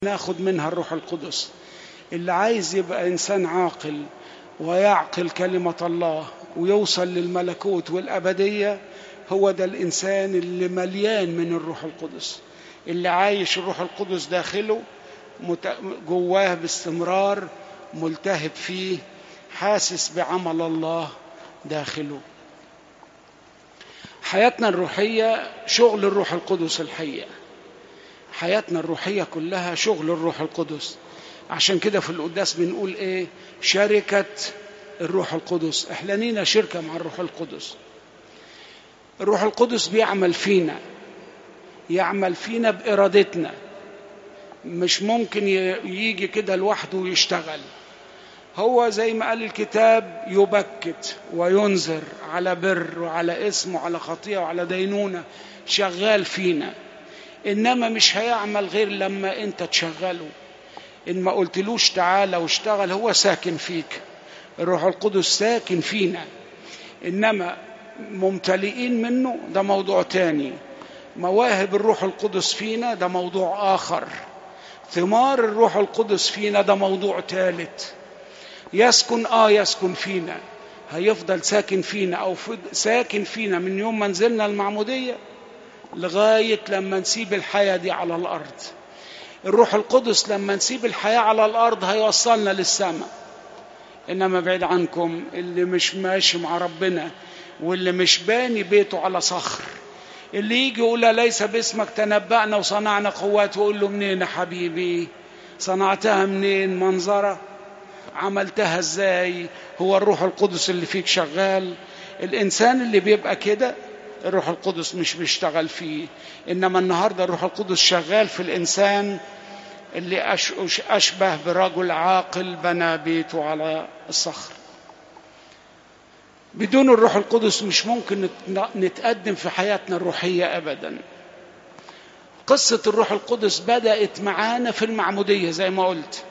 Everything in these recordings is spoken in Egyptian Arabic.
ناخد منها الروح القدس اللي عايز يبقى إنسان عاقل ويعقل كلمة الله ويوصل للملكوت والأبدية هو ده الإنسان اللي مليان من الروح القدس اللي عايش الروح القدس داخله مت- جواه باستمرار ملتهب فيه حاسس بعمل الله داخله حياتنا الروحية شغل الروح القدس الحقيقة حياتنا الروحية كلها شغل الروح القدس عشان كده في القداس بنقول ايه شركة الروح القدس احنا لينا شركة مع الروح القدس الروح القدس بيعمل فينا يعمل فينا بإرادتنا مش ممكن ي- يجي كده لوحده ويشتغل هو زي ما قال الكتاب يبكت وينذر على بر وعلى اسم وعلى خطيئة وعلى دينونة شغال فينا إنما مش هيعمل غير لما أنت تشغله إن ما قلتلوش تعالى واشتغل هو ساكن فيك الروح القدس ساكن فينا إنما ممتلئين منه ده موضوع تاني مواهب الروح القدس فينا ده موضوع آخر ثمار الروح القدس فينا ده موضوع ثالث يسكن آه يسكن فينا هيفضل ساكن فينا أو فض- ساكن فينا من يوم ما نزلنا المعمودية لغاية لما نسيب الحياة دي على الأرض الروح القدس لما نسيب الحياة على الأرض هيوصلنا للسماء إنما بعيد عنكم اللي مش ماشي مع ربنا واللي مش باني بيته على صخر اللي يجي يقول ليس باسمك تنبأنا وصنعنا قوات ويقول له منين يا حبيبي صنعتها منين منظرة عملتها ازاي هو الروح القدس اللي فيك شغال الإنسان اللي بيبقى كده الروح القدس مش بيشتغل فيه إنما النهاردة الروح القدس شغال في الإنسان اللي أش- أش- أشبه برجل عاقل بنى بيته على الصخر بدون الروح القدس مش ممكن نت- نتقدم في حياتنا الروحية أبدا قصة الروح القدس بدأت معانا في المعمودية زي ما قلت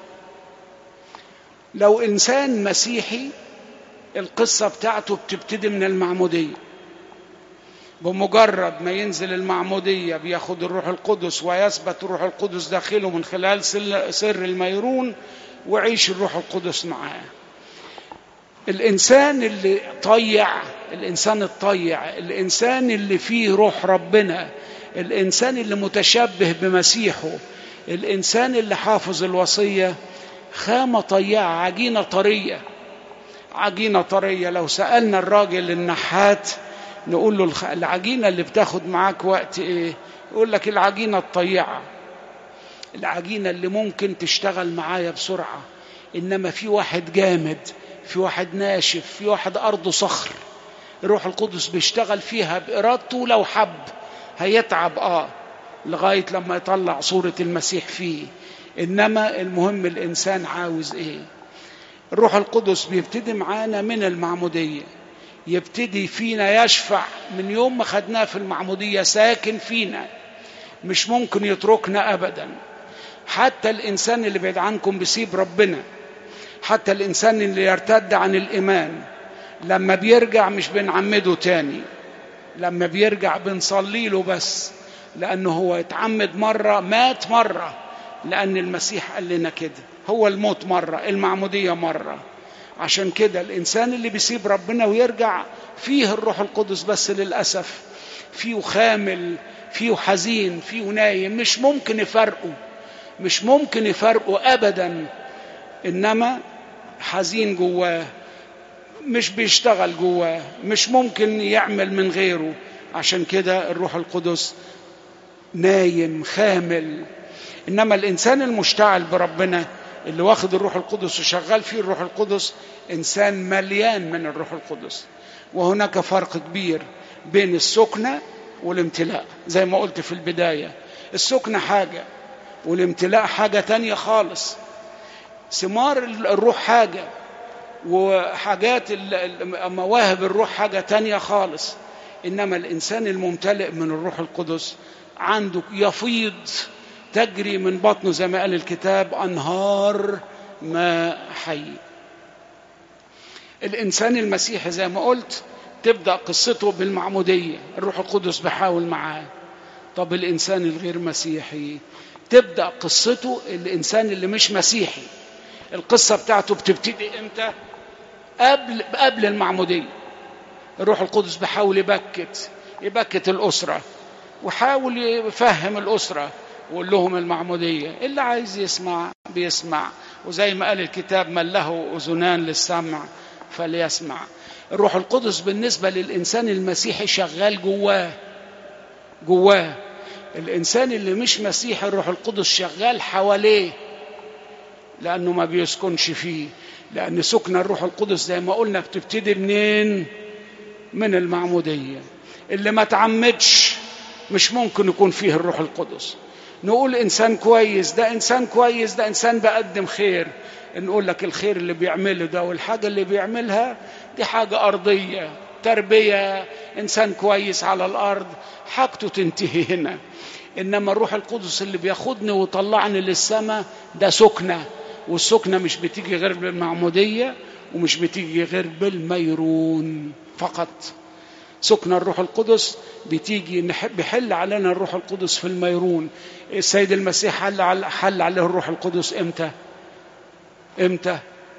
لو إنسان مسيحي القصة بتاعته بتبتدي من المعمودية بمجرد ما ينزل المعمودية بياخد الروح القدس ويثبت الروح القدس داخله من خلال سل- سر الميرون وعيش الروح القدس معاه الإنسان اللي طيع الإنسان الطيع الإنسان اللي فيه روح ربنا الإنسان اللي متشبه بمسيحه الإنسان اللي حافظ الوصية خامة طيعة عجينة طرية عجينة طرية لو سألنا الراجل النحات نقول له الخ- العجينة اللي بتاخد معاك وقت ايه يقول لك العجينة الطيعة العجينة اللي ممكن تشتغل معايا بسرعة إنما في واحد جامد في واحد ناشف في واحد أرضه صخر الروح القدس بيشتغل فيها بإرادته لو حب هيتعب آه لغاية لما يطلع صورة المسيح فيه إنما المهم الإنسان عاوز إيه الروح القدس بيبتدي معانا من المعمودية يبتدي فينا يشفع من يوم ما خدناه في المعمودية ساكن فينا مش ممكن يتركنا أبدا حتى الإنسان اللي بعيد عنكم بيسيب ربنا حتى الإنسان اللي يرتد عن الإيمان لما بيرجع مش بنعمده تاني لما بيرجع بنصلي له بس لأنه هو اتعمد مرة مات مرة لأن المسيح قال لنا كده هو الموت مرة المعمودية مرة عشان كده الإنسان اللي بيسيب ربنا ويرجع فيه الروح القدس بس للأسف فيه خامل فيه حزين فيه نايم مش ممكن يفرقوا مش ممكن يفرقوا أبدا إنما حزين جواه مش بيشتغل جواه مش ممكن يعمل من غيره عشان كده الروح القدس نايم خامل انما الانسان المشتعل بربنا اللي واخد الروح القدس وشغال فيه الروح القدس انسان مليان من الروح القدس وهناك فرق كبير بين السكنة والامتلاء زي ما قلت في البداية السكنة حاجة والامتلاء حاجة تانية خالص ثمار الروح حاجة وحاجات ال- ال- مواهب الروح حاجة تانية خالص إنما الإنسان الممتلئ من الروح القدس عنده يفيض تجري من بطنه زي ما قال الكتاب أنهار ماء حي الإنسان المسيحي زي ما قلت تبدأ قصته بالمعمودية الروح القدس بحاول معاه طب الإنسان الغير مسيحي تبدأ قصته الإنسان اللي مش مسيحي القصة بتاعته بتبتدي إمتى قبل قبل المعمودية الروح القدس بيحاول يبكت يبكت الأسرة وحاول يفهم الأسرة وقول لهم المعمودية اللي عايز يسمع بيسمع وزي ما قال الكتاب من له أذنان للسمع فليسمع الروح القدس بالنسبة للإنسان المسيحي شغال جواه جواه الإنسان اللي مش مسيحي الروح القدس شغال حواليه لأنه ما بيسكنش فيه لأن سكن الروح القدس زي ما قلنا بتبتدي منين من المعمودية اللي ما تعمدش مش ممكن يكون فيه الروح القدس نقول إنسان كويس ده إنسان كويس ده إنسان بقدم خير نقول لك الخير اللي بيعمله ده والحاجة اللي بيعملها دي حاجة أرضية تربية إنسان كويس على الأرض حاجته تنتهي هنا إنما الروح القدس اللي بياخدني ويطلعني للسماء ده سكنة والسكنة مش بتيجي غير بالمعمودية ومش بتيجي غير بالميرون فقط سكن الروح القدس بتيجي نحب بيحل علينا الروح القدس في الميرون السيد المسيح حل, على حل عليه الروح القدس امتى امتى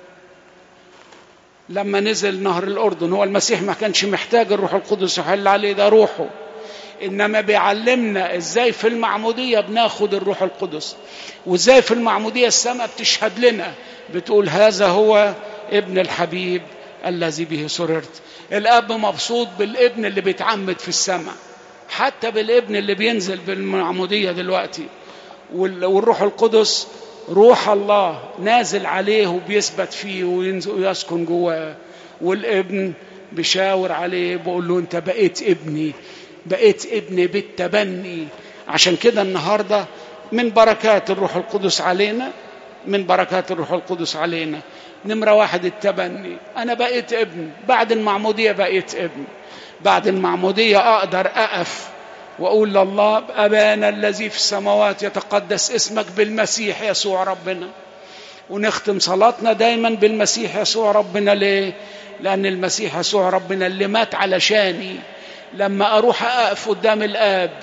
لما نزل نهر الأردن هو المسيح ما كانش محتاج الروح القدس يحل عليه ده روحه إنما بيعلمنا إزاي في المعمودية بناخد الروح القدس وإزاي في المعمودية السماء بتشهد لنا بتقول هذا هو ابن الحبيب الذي به سررت الأب مبسوط بالابن اللي بيتعمد في السماء حتى بالابن اللي بينزل بالمعمودية دلوقتي والروح القدس روح الله نازل عليه وبيثبت فيه وينزل ويسكن جواه والابن بيشاور عليه بيقول له انت بقيت ابني بقيت ابن بالتبني عشان كده النهارده من بركات الروح القدس علينا من بركات الروح القدس علينا نمرة واحد التبني أنا بقيت ابن بعد المعمودية بقيت ابن بعد المعمودية أقدر أقف وأقول لله أبانا الذي في السماوات يتقدس اسمك بالمسيح يسوع ربنا ونختم صلاتنا دايما بالمسيح يسوع ربنا ليه لأن المسيح يسوع ربنا اللي مات علشاني لما أروح أقف قدام الآب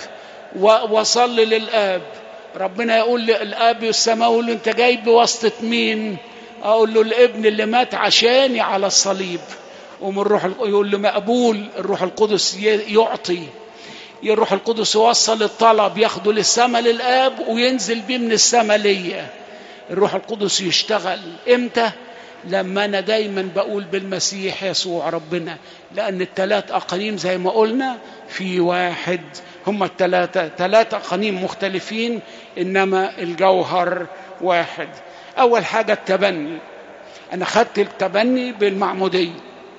وأصلي للآب ربنا يقول للآب السماوي يقول له أنت جاي بواسطة مين أقول له الابن اللي مات عشاني على الصليب ومن الروح يقول له مقبول الروح القدس يعطي الروح القدس يوصل الطلب ياخده للسماء للآب وينزل بيه من السماء ليا الروح القدس يشتغل امتى لما انا دايما بقول بالمسيح يسوع ربنا لان الثلاث اقانيم زي ما قلنا في واحد هم الثلاثه ثلاثه اقانيم مختلفين انما الجوهر واحد اول حاجه التبني انا خدت التبني بالمعموديه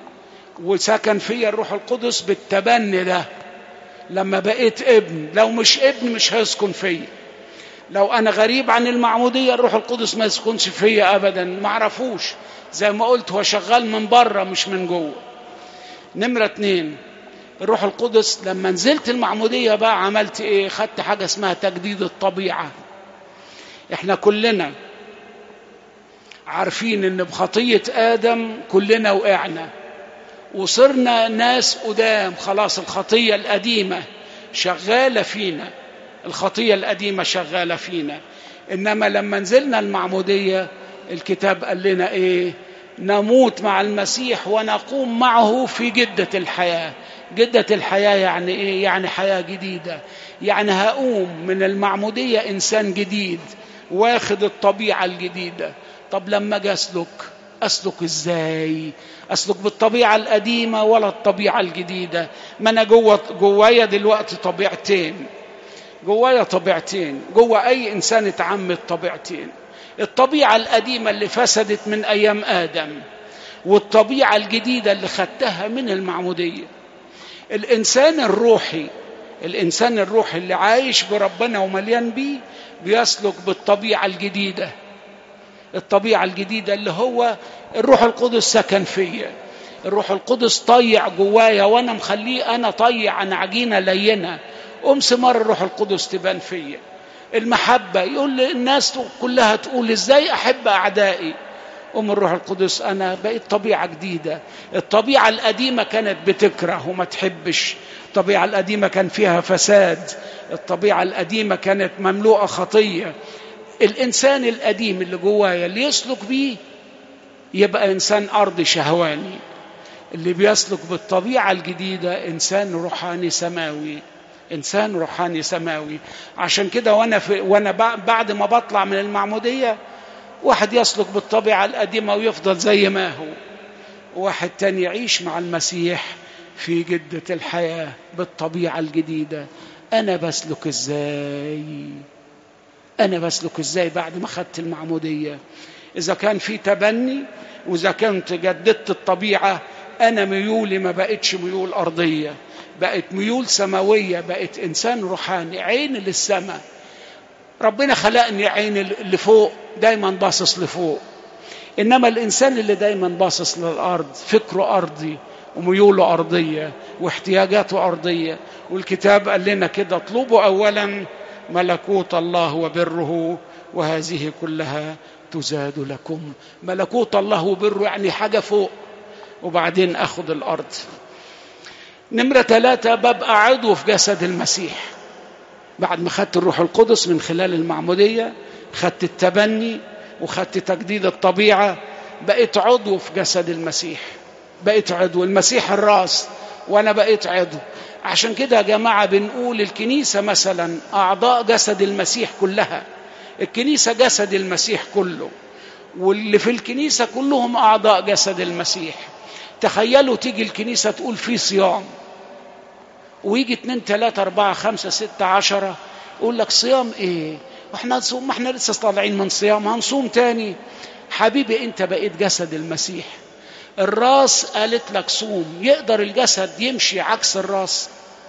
وسكن فيا الروح القدس بالتبني ده لما بقيت ابن لو مش ابن مش هيسكن فيا لو انا غريب عن المعموديه الروح القدس ما يسكنش فيا ابدا ما اعرفوش زي ما قلت هو شغال من بره مش من جوه نمره اتنين الروح القدس لما نزلت المعموديه بقى عملت ايه خدت حاجه اسمها تجديد الطبيعه احنا كلنا عارفين ان بخطيه ادم كلنا وقعنا وصرنا ناس قدام خلاص الخطيه القديمه شغاله فينا الخطيه القديمه شغاله فينا انما لما نزلنا المعموديه الكتاب قال لنا ايه نموت مع المسيح ونقوم معه في جده الحياه جده الحياه يعني ايه يعني حياه جديده يعني هقوم من المعموديه انسان جديد واخد الطبيعه الجديده طب لما اجي اسلك اسلك ازاي اسلك بالطبيعه القديمه ولا الطبيعه الجديده ما انا جوه جوايا دلوقتي طبيعتين جوايا طبيعتين جوا اي انسان اتعمد طبيعتين الطبيعه القديمه اللي فسدت من ايام ادم والطبيعه الجديده اللي خدتها من المعموديه الانسان الروحي الانسان الروحي اللي عايش بربنا ومليان بيه بيسلك بالطبيعه الجديده الطبيعه الجديده اللي هو الروح القدس سكن فيا الروح القدس طيع جوايا وانا مخليه انا طيع عن عجينه لينه قوم ثمار الروح القدس تبان فيا المحبة يقول الناس كلها تقول ازاي احب اعدائي أم الروح القدس أنا بقيت طبيعة جديدة الطبيعة القديمة كانت بتكره وما تحبش الطبيعة القديمة كان فيها فساد الطبيعة القديمة كانت مملوءة خطية الإنسان القديم اللي جوايا اللي يسلك بيه يبقى إنسان أرضي شهواني اللي بيسلك بالطبيعة الجديدة إنسان روحاني سماوي إنسان روحاني سماوي عشان كده وأنا, في وأنا بعد ما بطلع من المعمودية واحد يسلك بالطبيعة القديمة ويفضل زي ما هو واحد تاني يعيش مع المسيح في جدة الحياة بالطبيعة الجديدة أنا بسلك إزاي أنا بسلك إزاي بعد ما خدت المعمودية إذا كان في تبني وإذا كنت جددت الطبيعة أنا ميولي ما بقتش ميول أرضية بقت ميول سماوية بقت إنسان روحاني عين للسماء ربنا خلقني عين اللي فوق دايما باصص لفوق إنما الإنسان اللي دايما باصص للأرض فكره أرضي وميوله أرضية واحتياجاته أرضية والكتاب قال لنا كده اطلبوا أولا ملكوت الله وبره وهذه كلها تزاد لكم ملكوت الله وبره يعني حاجة فوق وبعدين أخذ الأرض نمرة ثلاثة ببقى عضو في جسد المسيح بعد ما خدت الروح القدس من خلال المعمودية خدت التبني وخدت تجديد الطبيعة بقيت عضو في جسد المسيح بقيت عضو المسيح الراس وانا بقيت عضو عشان كده يا جماعة بنقول الكنيسة مثلا أعضاء جسد المسيح كلها الكنيسة جسد المسيح كله واللي في الكنيسة كلهم أعضاء جسد المسيح تخيلوا تيجي الكنيسة تقول في صيام ويجي اتنين تلاتة أربعة خمسة ستة عشرة يقول لك صيام إيه واحنا نصوم ما احنا لسه طالعين من صيام هنصوم تاني حبيبي انت بقيت جسد المسيح الراس قالت لك صوم يقدر الجسد يمشي عكس الراس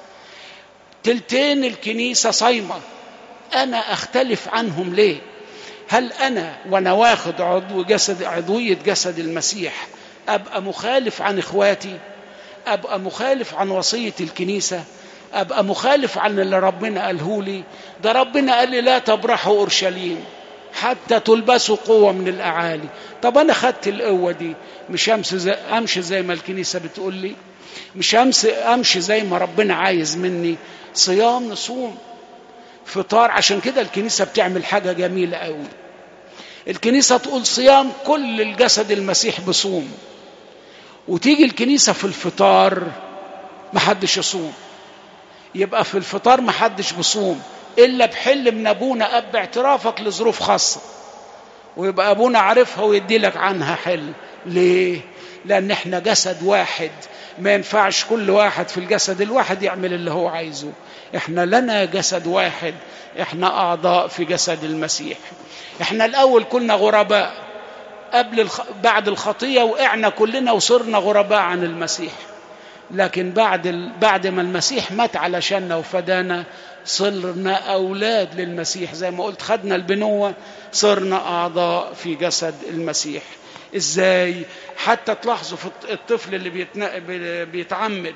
تلتين الكنيسة صايمة أنا أختلف عنهم ليه هل أنا وأنا واخد عضو جسد عضوية جسد المسيح أبقى مخالف عن إخواتي أبقى مخالف عن وصية الكنيسة أبقى مخالف عن اللي ربنا قاله لي ده ربنا قال لي لا تبرحوا أورشليم حتى تلبسوا قوة من الأعالي طب أنا خدت القوة دي مش أمشي زي, أمشي زي ما الكنيسة بتقول لي مش أمشي زي ما ربنا عايز مني صيام نصوم فطار عشان كده الكنيسة بتعمل حاجة جميلة قوي الكنيسة تقول صيام كل الجسد المسيح بصوم وتيجي الكنيسة في الفطار محدش يصوم يبقى في الفطار محدش بصوم إلا بحل من أبونا أب اعترافك لظروف خاصة ويبقى أبونا عارفها ويدي لك عنها حل ليه؟ لأن احنا جسد واحد ما ينفعش كل واحد في الجسد الواحد يعمل اللي هو عايزه احنا لنا جسد واحد احنا أعضاء في جسد المسيح احنا الأول كنا غرباء قبل الخ... بعد الخطية وقعنا كلنا وصرنا غرباء عن المسيح لكن بعد ال... بعد ما المسيح مات علشاننا وفدانا صرنا أولاد للمسيح زي ما قلت خدنا البنوة صرنا أعضاء في جسد المسيح إزاي حتى تلاحظوا في الطفل اللي بيتنا... بيتعمد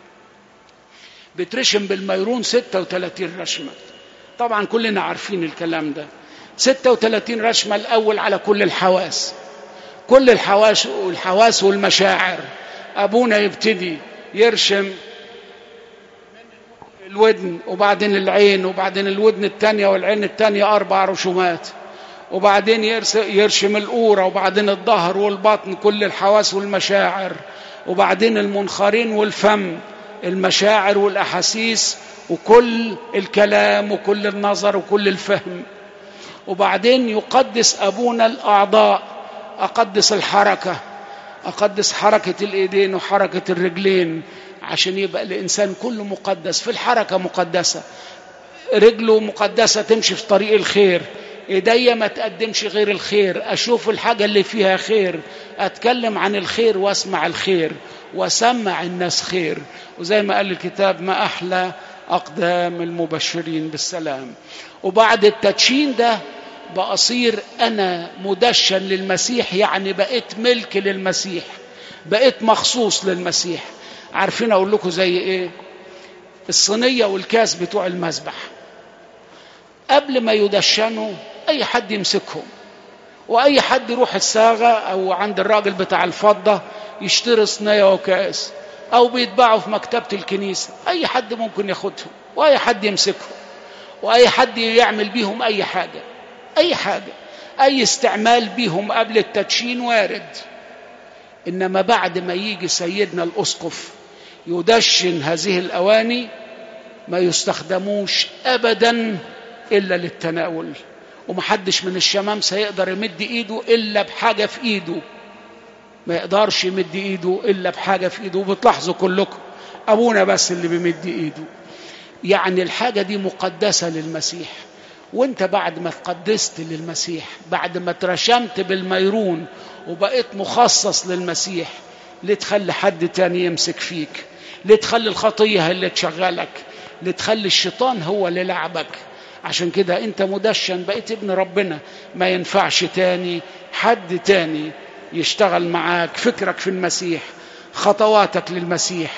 بيترشم بالميرون 36 رشمة طبعا كلنا عارفين الكلام ده 36 رشمة الأول على كل الحواس كل الحواس والحواس والمشاعر أبونا يبتدي يرشم الودن وبعدين العين وبعدين الودن الثانية والعين الثانية أربع رشومات وبعدين يرشم الأورة وبعدين الظهر والبطن كل الحواس والمشاعر وبعدين المنخرين والفم المشاعر والأحاسيس وكل الكلام وكل النظر وكل الفهم وبعدين يقدس أبونا الأعضاء أقدس الحركة أقدس حركة الإيدين وحركة الرجلين عشان يبقى الإنسان كله مقدس في الحركة مقدسة رجله مقدسة تمشي في طريق الخير ايديا ما تقدمش غير الخير اشوف الحاجة اللي فيها خير اتكلم عن الخير واسمع الخير واسمع الناس خير وزي ما قال الكتاب ما احلى اقدام المبشرين بالسلام وبعد التدشين ده بأصير أنا مدشن للمسيح يعني بقيت ملك للمسيح بقيت مخصوص للمسيح عارفين أقول لكم زي إيه الصينية والكاس بتوع المذبح قبل ما يدشنوا أي حد يمسكهم واي حد يروح الساغه او عند الراجل بتاع الفضه يشتري صينيه وكاس او بيتباعوا في مكتبه الكنيسه اي حد ممكن ياخدهم واي حد يمسكهم واي حد يعمل بيهم اي حاجه اي حاجه اي استعمال بيهم قبل التدشين وارد انما بعد ما يجي سيدنا الاسقف يدشن هذه الاواني ما يستخدموش ابدا الا للتناول ومحدش من الشمام سيقدر يمد ايده الا بحاجه في ايده ما يقدرش يمد ايده الا بحاجه في ايده وبتلاحظوا كلكم ابونا بس اللي بيمد ايده يعني الحاجه دي مقدسه للمسيح وانت بعد ما تقدست للمسيح بعد ما ترشمت بالميرون وبقيت مخصص للمسيح ليه تخلي حد تاني يمسك فيك ليه تخلي الخطيه هي اللي تشغلك ليه تخلي الشيطان هو اللي لعبك عشان كده انت مدشن بقيت ابن ربنا ما ينفعش تاني حد تاني يشتغل معاك فكرك في المسيح خطواتك للمسيح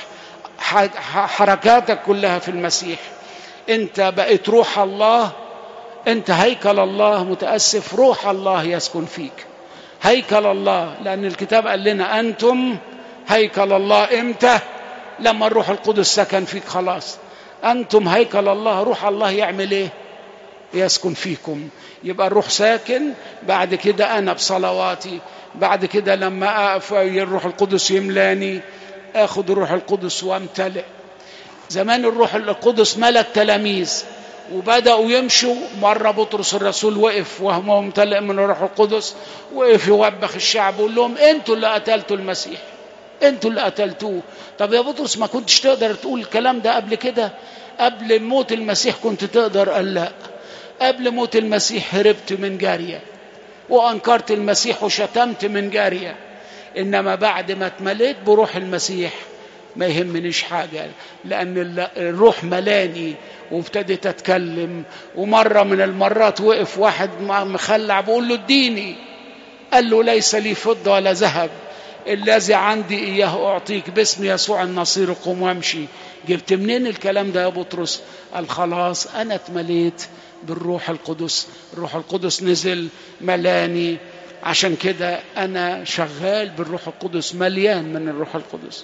حركاتك كلها في المسيح انت بقيت روح الله انت هيكل الله متاسف روح الله يسكن فيك هيكل الله لان الكتاب قال لنا انتم هيكل الله امتى لما الروح القدس سكن فيك خلاص انتم هيكل الله روح الله يعمل ايه يسكن فيكم يبقى الروح ساكن بعد كده انا بصلواتي بعد كده لما اقف الروح القدس يملاني اخد الروح القدس وامتلئ زمان الروح القدس ملى التلاميذ وبداوا يمشوا مره بطرس الرسول وقف وهو ممتلئ من الروح القدس وقف يوبخ الشعب ويقول لهم انتوا اللي قتلتوا المسيح انتوا اللي قتلتوه طب يا بطرس ما كنتش تقدر تقول الكلام ده قبل كده قبل موت المسيح كنت تقدر قال لا قبل موت المسيح هربت من جاريه وانكرت المسيح وشتمت من جاريه انما بعد ما اتمليت بروح المسيح ما يهمنيش حاجة لأن الروح ملاني وابتديت أتكلم ومرة من المرات وقف واحد مخلع بقول له اديني قال له ليس لي فضة ولا ذهب الذي عندي إياه أعطيك باسم يسوع النصير قم وامشي جبت منين الكلام ده يا بطرس قال خلاص أنا اتمليت بالروح القدس الروح القدس نزل ملاني عشان كده أنا شغال بالروح القدس مليان من الروح القدس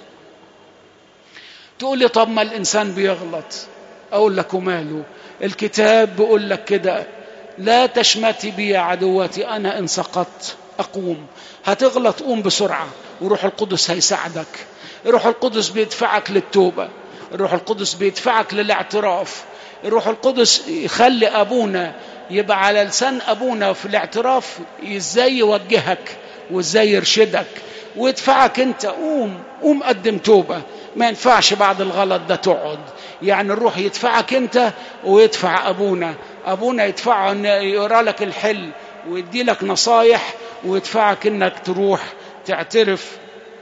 تقول لي طب ما الإنسان بيغلط أقول لك وماله الكتاب بيقول لك كده لا تشمتي بي يا عدواتي أنا إن سقطت أقوم هتغلط قوم بسرعة وروح القدس هيساعدك الروح القدس بيدفعك للتوبة الروح القدس بيدفعك للاعتراف الروح القدس يخلي أبونا يبقى على لسان أبونا في الاعتراف إزاي يوجهك وإزاي يرشدك ويدفعك أنت قوم قوم قدم توبة ما ينفعش بعد الغلط ده تقعد يعني الروح يدفعك انت ويدفع ابونا ابونا يدفعه ان يقرا لك الحل ويدي لك نصايح ويدفعك انك تروح تعترف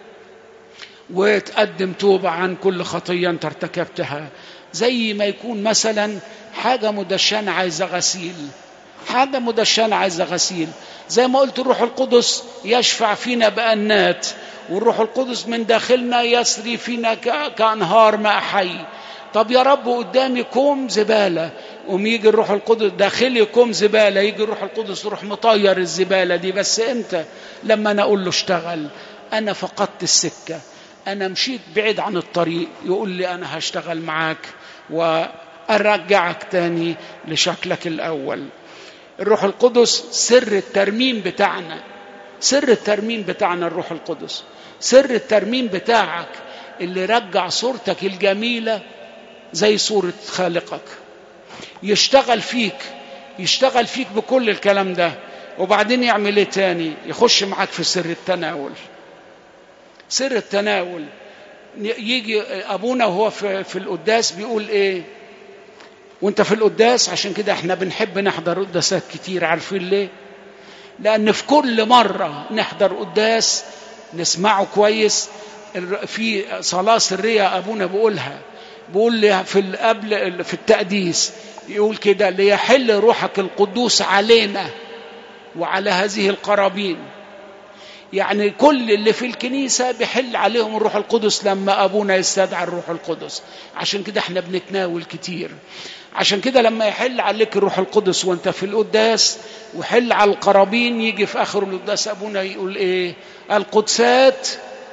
وتقدم توبة عن كل خطية انت ارتكبتها زي ما يكون مثلا حاجة مدشنة عايزة غسيل حاجة مدشنة عايزة غسيل زي ما قلت الروح القدس يشفع فينا بأنات والروح القدس من داخلنا يسري فينا كأنهار ماء حي طب يا رب قدامي كوم زبالة قوم يجي الروح القدس داخلي كوم زبالة يجي الروح القدس يروح مطير الزبالة دي بس امتى لما أنا أقول له اشتغل أنا فقدت السكة أنا مشيت بعيد عن الطريق يقول لي أنا هشتغل معاك وأرجعك تاني لشكلك الأول الروح القدس سر الترميم بتاعنا سر الترميم بتاعنا الروح القدس سر الترميم بتاعك اللي رجع صورتك الجميلة زي صورة خالقك يشتغل فيك يشتغل فيك بكل الكلام ده وبعدين يعمل ايه تاني يخش معاك في سر التناول سر التناول يجي ابونا وهو في, في القداس بيقول ايه وانت في القداس عشان كده احنا بنحب نحضر قداسات كتير عارفين ليه لأن في كل مرة نحضر قداس نسمعه كويس في صلاة سرية أبونا بيقولها بيقول لي في قبل في التقديس يقول كده ليحل روحك القدوس علينا وعلى هذه القرابين يعني كل اللي في الكنيسة بيحل عليهم الروح القدس لما أبونا يستدعى الروح القدس عشان كده احنا بنتناول كتير عشان كده لما يحل عليك الروح القدس وانت في القداس ويحل على القرابين يجي في آخر القداس أبونا يقول إيه القدسات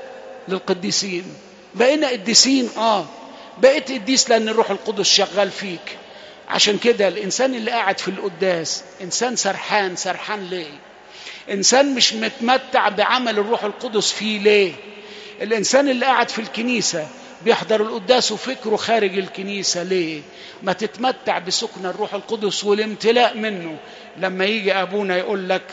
للقديسين بقينا قديسين آه بقيت قديس لأن الروح القدس شغال فيك عشان كده الإنسان اللي قاعد في القداس إنسان سرحان سرحان ليه إنسان مش متمتع بعمل الروح القدس فيه ليه الإنسان اللي قاعد في الكنيسة بيحضر القداس وفكره خارج الكنيسة ليه ما تتمتع بسكن الروح القدس والامتلاء منه لما يجي أبونا يقول لك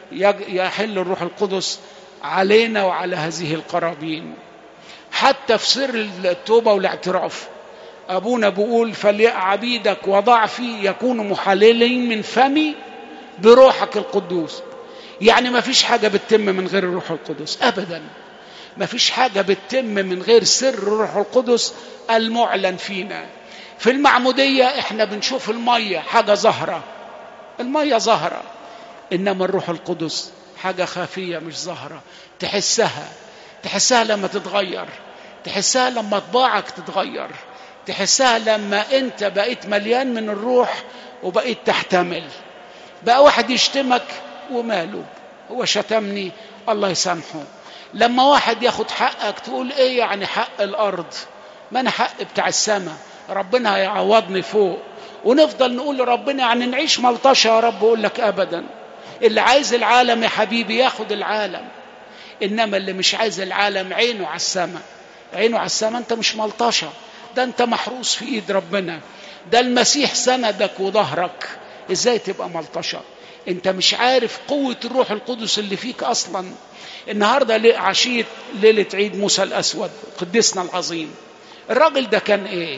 يحل الروح القدس علينا وعلى هذه القرابين حتى في سر التوبة والاعتراف أبونا بيقول فليعبيدك وضعفي يكونوا محللين من فمي بروحك القدوس يعني ما فيش حاجة بتتم من غير الروح القدس أبدا ما فيش حاجة بتتم من غير سر الروح القدس المعلن فينا في المعمودية احنا بنشوف المية حاجة ظاهرة المية ظاهرة إنما الروح القدس حاجة خافية مش ظاهرة تحسها تحسها لما تتغير تحسها لما طباعك تتغير تحسها لما انت بقيت مليان من الروح وبقيت تحتمل بقى واحد يشتمك وماله هو شتمني الله يسامحه لما واحد ياخد حقك تقول ايه يعني حق الارض ما انا حق بتاع السماء ربنا هيعوضني فوق ونفضل نقول لربنا يعني نعيش ملطشه يا رب اقول لك ابدا اللي عايز العالم يا حبيبي ياخد العالم انما اللي مش عايز العالم عينه على السماء عينه على السماء انت مش ملطشه ده انت محروس في ايد ربنا ده المسيح سندك وظهرك ازاي تبقى ملطشه انت مش عارف قوة الروح القدس اللي فيك اصلا النهاردة عشية ليلة عيد موسى الاسود قدسنا العظيم الراجل ده كان ايه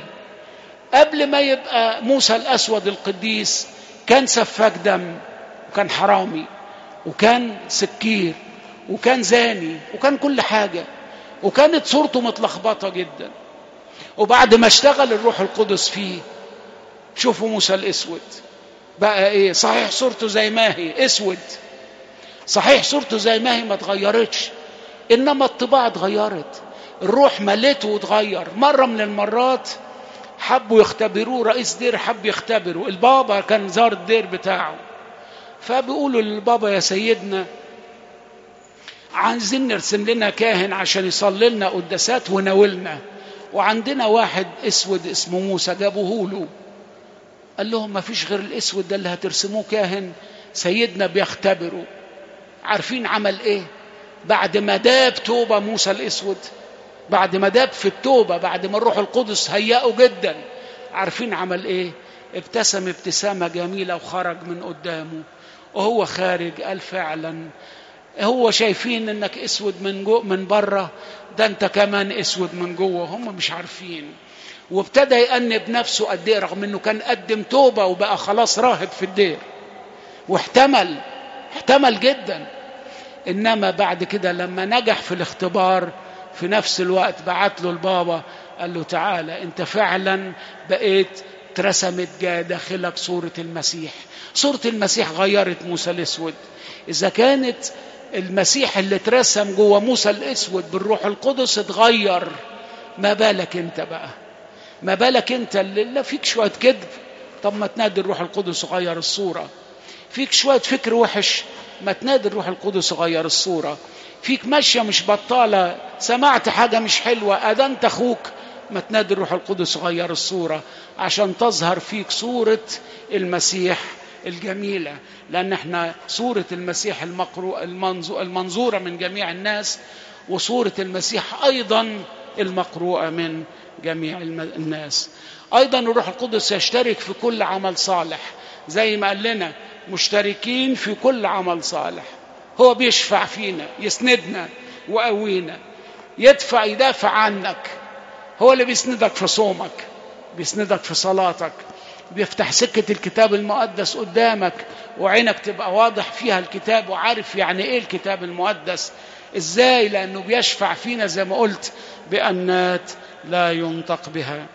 قبل ما يبقى موسى الاسود القديس كان سفاك دم وكان حرامي وكان سكير وكان زاني وكان كل حاجة وكانت صورته متلخبطة جدا وبعد ما اشتغل الروح القدس فيه شوفوا موسى الاسود بقى ايه صحيح صورته زي ما هي اسود صحيح صورته زي ما هي ما اتغيرتش انما الطباع اتغيرت الروح ملته واتغير مره من المرات حبوا يختبروه رئيس دير حب يختبره البابا كان زار الدير بتاعه فبيقولوا للبابا يا سيدنا عايزين نرسم لنا كاهن عشان يصلي لنا قداسات وناولنا وعندنا واحد اسود اسمه موسى جابوه له قال لهم ما فيش غير الاسود ده اللي هترسموه كاهن سيدنا بيختبروا عارفين عمل ايه بعد ما داب توبة موسى الاسود بعد ما داب في التوبة بعد ما الروح القدس هيأه جدا عارفين عمل ايه ابتسم ابتسامة جميلة وخرج من قدامه وهو خارج قال فعلا هو شايفين انك اسود من جو من بره ده انت كمان اسود من جوه هم مش عارفين وابتدى يأنب نفسه قد ايه رغم انه كان قدم توبة وبقى خلاص راهب في الدير واحتمل احتمل جدا انما بعد كده لما نجح في الاختبار في نفس الوقت بعت له البابا قال له تعالى انت فعلا بقيت اترسمت داخلك صورة المسيح صورة المسيح غيرت موسى الاسود اذا كانت المسيح اللي اترسم جوه موسى الاسود بالروح القدس اتغير ما بالك انت بقى ما بالك انت اللي لا فيك شويه كذب طب ما تنادي الروح القدس غير الصوره فيك شويه فكر وحش ما تنادي الروح القدس غير الصوره فيك ماشيه مش بطاله سمعت حاجه مش حلوه اذنت اخوك ما تنادي الروح القدس غير الصوره عشان تظهر فيك صوره المسيح الجميلة لأن احنا صورة المسيح المقرو المنظورة من جميع الناس وصورة المسيح أيضا المقروءة من جميع الناس أيضا الروح القدس يشترك في كل عمل صالح زي ما قال لنا مشتركين في كل عمل صالح هو بيشفع فينا يسندنا وقوينا يدفع يدافع عنك هو اللي بيسندك في صومك بيسندك في صلاتك بيفتح سكة الكتاب المقدس قدامك وعينك تبقى واضح فيها الكتاب وعارف يعني ايه الكتاب المقدس ازاي لانه بيشفع فينا زي ما قلت بأنات لا ينطق بها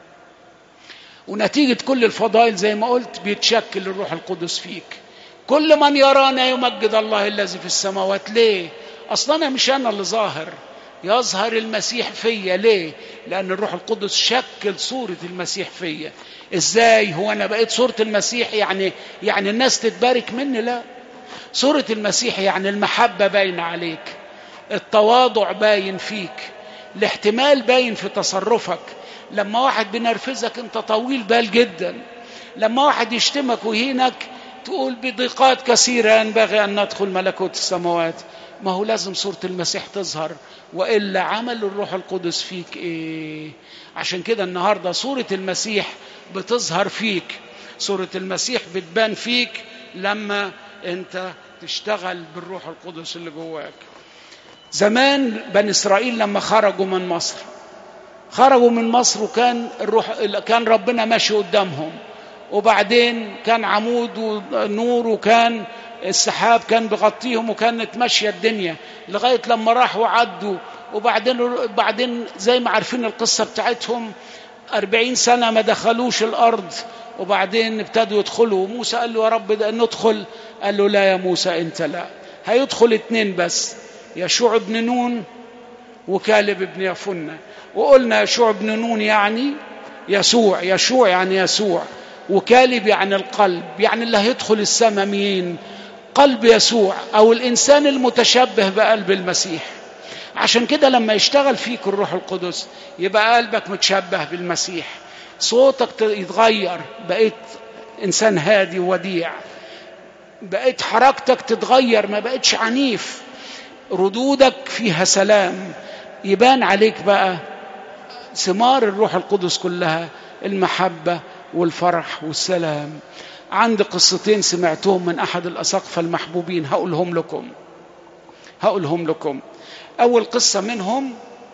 ونتيجة كل الفضائل زي ما قلت بيتشكل الروح القدس فيك كل من يرانا يمجد الله الذي في السماوات ليه اصلا انا مش انا اللي ظاهر يظهر المسيح فيا ليه لان الروح القدس شكل صوره المسيح فيا ازاي هو انا بقيت صوره المسيح يعني يعني الناس تتبارك مني لا صوره المسيح يعني المحبه باينه عليك التواضع باين فيك الاحتمال باين في تصرفك لما واحد بينرفزك انت طويل بال جدا لما واحد يشتمك ويهينك تقول بضيقات كثيرة ينبغي أن ندخل ملكوت السماوات ما هو لازم صورة المسيح تظهر وإلا عمل الروح القدس فيك إيه عشان كده النهاردة صورة المسيح بتظهر فيك صورة المسيح بتبان فيك لما أنت تشتغل بالروح القدس اللي جواك زمان بني إسرائيل لما خرجوا من مصر خرجوا من مصر وكان الروح كان ربنا ماشي قدامهم وبعدين كان عمود ونور وكان السحاب كان بيغطيهم وكانت ماشيه الدنيا لغايه لما راحوا عدوا وبعدين بعدين زي ما عارفين القصه بتاعتهم أربعين سنة ما دخلوش الأرض وبعدين ابتدوا يدخلوا موسى قال له يا رب ده ندخل قال له لا يا موسى أنت لا هيدخل اتنين بس يشوع بن نون وكالب بن يفنة وقلنا يشوع بن نون يعني يسوع يشوع يعني يسوع وكالب يعني القلب يعني اللي هيدخل السماء مين قلب يسوع او الانسان المتشبه بقلب المسيح عشان كده لما يشتغل فيك الروح القدس يبقى قلبك متشبه بالمسيح صوتك يتغير بقيت انسان هادي وديع بقيت حركتك تتغير ما بقتش عنيف ردودك فيها سلام يبان عليك بقى ثمار الروح القدس كلها المحبه والفرح والسلام عندي قصتين سمعتهم من احد الاساقفه المحبوبين هقولهم لكم هقولهم لكم اول قصه منهم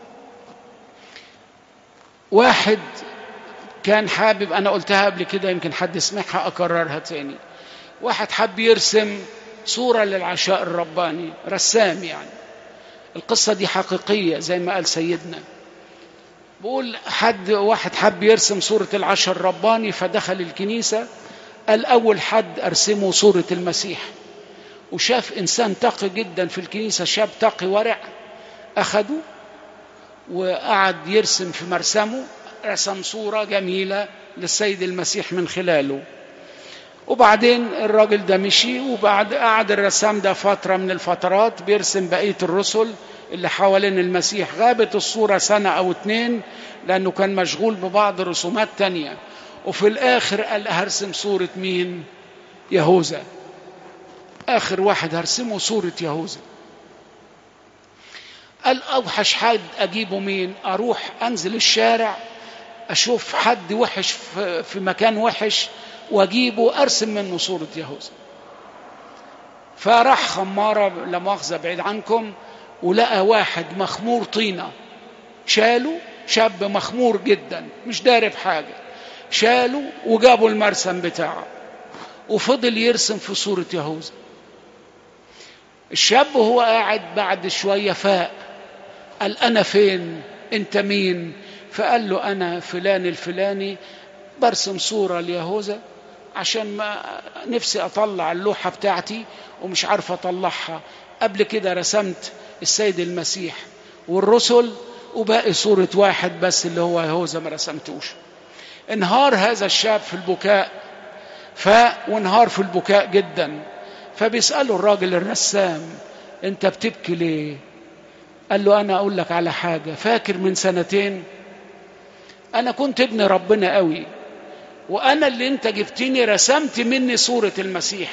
واحد كان حابب انا قلتها قبل كده يمكن حد سمعها اكررها تاني واحد حب يرسم صوره للعشاء الرباني رسام يعني القصه دي حقيقيه زي ما قال سيدنا بقول حد واحد حب يرسم صورة العشاء الرباني فدخل الكنيسة قال أول حد أرسمه صورة المسيح وشاف إنسان تقي جدا في الكنيسة شاب تقي ورع أخده وقعد يرسم في مرسمه رسم صورة جميلة للسيد المسيح من خلاله وبعدين الراجل ده مشي وبعد قعد الرسام ده فترة من الفترات بيرسم بقية الرسل اللي حوالين المسيح غابت الصورة سنة أو اتنين لأنه كان مشغول ببعض رسومات تانية وفي الآخر قال هرسم صورة مين يهوذا آخر واحد هرسمه صورة يهوذا قال أوحش حد أجيبه مين أروح أنزل الشارع أشوف حد وحش في مكان وحش وأجيبه أرسم منه صورة يهوذا فراح خمارة لا مؤاخذة بعيد عنكم ولقى واحد مخمور طينة شاله شاب مخمور جدا مش دارب حاجة شاله وجابوا المرسم بتاعه وفضل يرسم في صورة يهوذا الشاب وهو قاعد بعد شوية فاق قال أنا فين أنت مين فقال له أنا فلان الفلاني برسم صورة ليهوذا عشان ما نفسي أطلع اللوحة بتاعتي ومش عارف أطلعها قبل كده رسمت السيد المسيح والرسل وباقي صورة واحد بس اللي هو يهوذا ما رسمتوش انهار هذا الشاب في البكاء ف وانهار في البكاء جدا فبيسأله الراجل الرسام انت بتبكي ليه قال له انا اقول لك على حاجة فاكر من سنتين انا كنت ابن ربنا قوي وانا اللي انت جبتني رسمت مني صورة المسيح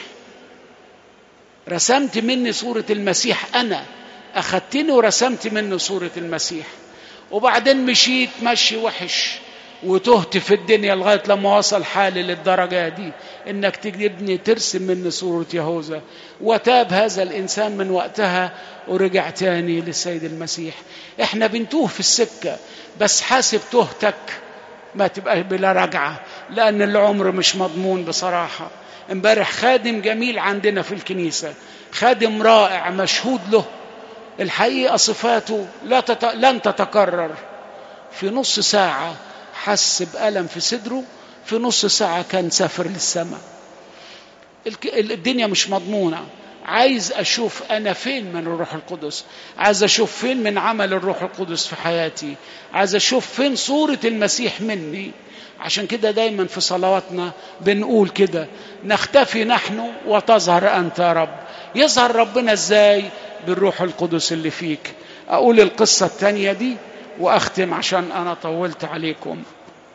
رسمت مني صورة المسيح انا اخدتني ورسمت مني صورة المسيح وبعدين مشيت مشي وحش وتهت في الدنيا لغاية لما وصل حالي للدرجة دي انك تجيبني ترسم مني صورة يهوذا وتاب هذا الانسان من وقتها ورجع تاني للسيد المسيح احنا بنتوه في السكة بس حاسب تهتك ما تبقى بلا رجعة لأن العمر مش مضمون بصراحة امبارح خادم جميل عندنا في الكنيسة خادم رائع مشهود له الحقيقة صفاته لا تت... لن تتكرر في نص ساعة حس بألم في صدره في نص ساعة كان سافر للسماء الدنيا مش مضمونة عايز اشوف انا فين من الروح القدس عايز اشوف فين من عمل الروح القدس في حياتي عايز اشوف فين صورة المسيح مني عشان كده دايما في صلواتنا بنقول كده نختفي نحن وتظهر انت يا رب يظهر ربنا ازاي بالروح القدس اللي فيك اقول القصة التانية دي واختم عشان انا طولت عليكم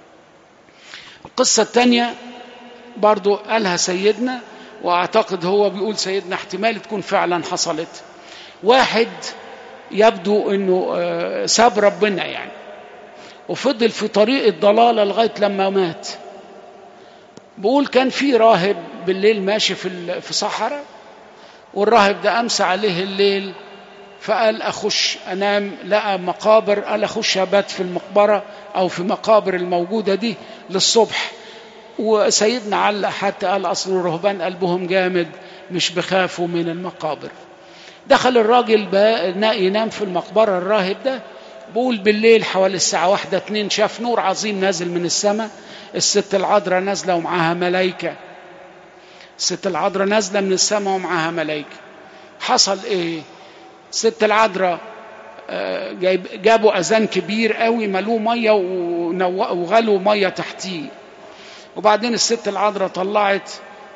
القصة التانية برضو قالها سيدنا واعتقد هو بيقول سيدنا احتمال تكون فعلا حصلت واحد يبدو انه ساب ربنا يعني وفضل في طريق الضلالة لغاية لما مات بقول كان في راهب بالليل ماشي في في صحراء والراهب ده أمسى عليه الليل فقال أخش أنام لقى مقابر قال أخش أبات في المقبرة أو في مقابر الموجودة دي للصبح وسيدنا علق حتى قال أصل الرهبان قلبهم جامد مش بخافوا من المقابر دخل الراجل ينام في المقبرة الراهب ده بقول بالليل حوالي الساعة واحدة اتنين شاف نور عظيم نازل من السماء الست العذراء نازلة ومعاها ملايكة الست العذراء نازلة من السماء ومعاها ملايكة حصل ايه الست العذراء جايب جابوا اذان كبير قوي ملوه ميه وغلوا ميه تحتيه وبعدين الست العذراء طلعت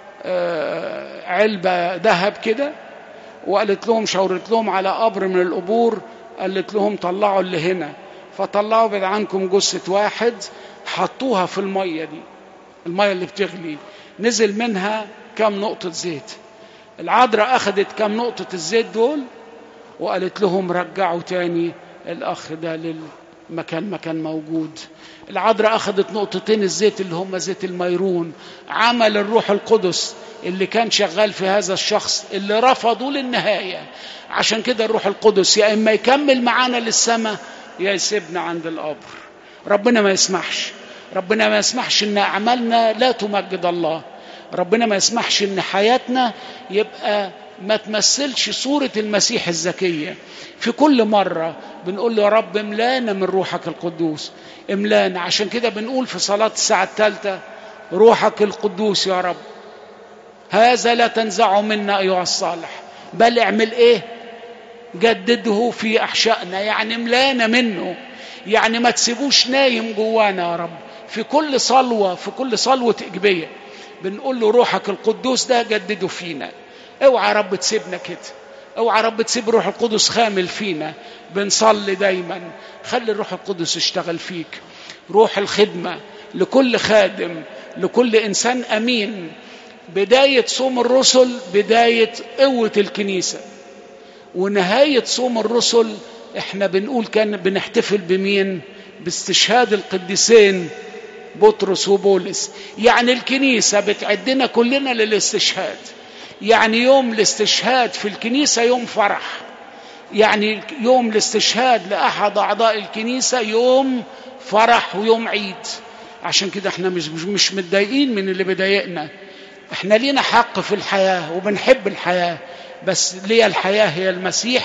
علبه ذهب كده وقالت لهم شاورت لهم على قبر من القبور قالت لهم طلعوا اللي هنا فطلعوا بعد عنكم جثة واحد حطوها في المية دي المية اللي بتغلي نزل منها كم نقطة زيت العذراء أخذت كم نقطة الزيت دول وقالت لهم رجعوا تاني الأخ ده للمكان مكان موجود العذراء أخذت نقطتين الزيت اللي هم زيت الميرون عمل الروح القدس اللي كان شغال في هذا الشخص اللي رفضه للنهاية عشان كده الروح القدس يا إما يكمل معانا للسماء يا يسيبنا عند القبر ربنا ما يسمحش ربنا ما يسمحش ان اعمالنا لا تمجد الله ربنا ما يسمحش ان حياتنا يبقى ما تمثلش صورة المسيح الزكية في كل مرة بنقول له يا رب املانا من روحك القدوس املانا عشان كده بنقول في صلاة الساعة الثالثة روحك القدوس يا رب هذا لا تنزعه منا أيها الصالح بل اعمل ايه جدده في أحشائنا يعني املانا منه يعني ما تسيبوش نايم جوانا يا رب في كل صلوة في كل صلوة إجبية بنقول له روحك القدوس ده جدده فينا اوعى يا رب تسيبنا كده اوعى يا رب تسيب روح القدس خامل فينا بنصلي دايما خلي الروح القدس يشتغل فيك روح الخدمة لكل خادم لكل إنسان أمين بداية صوم الرسل بداية قوة الكنيسة ونهاية صوم الرسل احنا بنقول كان بنحتفل بمين باستشهاد القديسين بطرس وبولس يعني الكنيسة بتعدنا كلنا للاستشهاد يعني يوم الاستشهاد في الكنيسة يوم فرح يعني يوم الاستشهاد لأحد أعضاء الكنيسة يوم فرح ويوم عيد عشان كده احنا مش مش متضايقين من اللي بيضايقنا احنا لينا حق في الحياة وبنحب الحياة بس ليا الحياة هي المسيح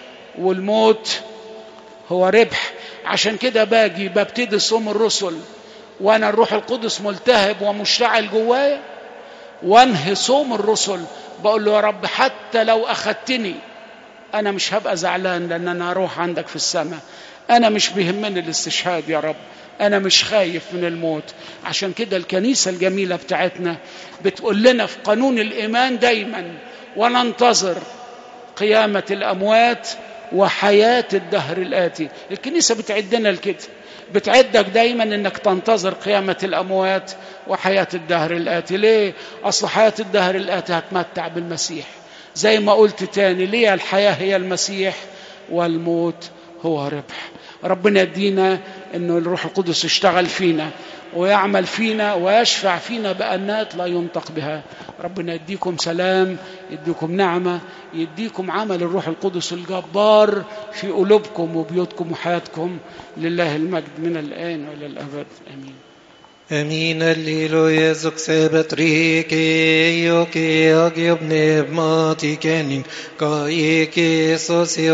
والموت هو ربح عشان كده باجي ببتدي صوم الرسل وانا الروح القدس ملتهب ومشتعل جوايا وانهي صوم الرسل بقول له يا رب حتى لو اخدتني انا مش هبقى زعلان لان انا هروح عندك في السماء انا مش بيهمني الاستشهاد يا رب انا مش خايف من الموت عشان كده الكنيسة الجميلة بتاعتنا بتقول لنا في قانون الايمان دايما وننتظر قيامة الاموات وحياة الدهر الآتي الكنيسة بتعدنا لكده بتعدك دايما انك تنتظر قيامة الأموات وحياة الدهر الآتي ليه؟ أصل حياة الدهر الآتي هتمتع بالمسيح زي ما قلت تاني ليه الحياة هي المسيح والموت هو ربح ربنا يدينا انه الروح القدس يشتغل فينا ويعمل فينا ويشفع فينا بأنات لا ينطق بها ربنا يديكم سلام يديكم نعمة يديكم عمل الروح القدس الجبار في قلوبكم وبيوتكم وحياتكم لله المجد من الآن وإلى الأبد آمين Amin alleluia succebet rike, joke agiobne mati kenin, ka ike socio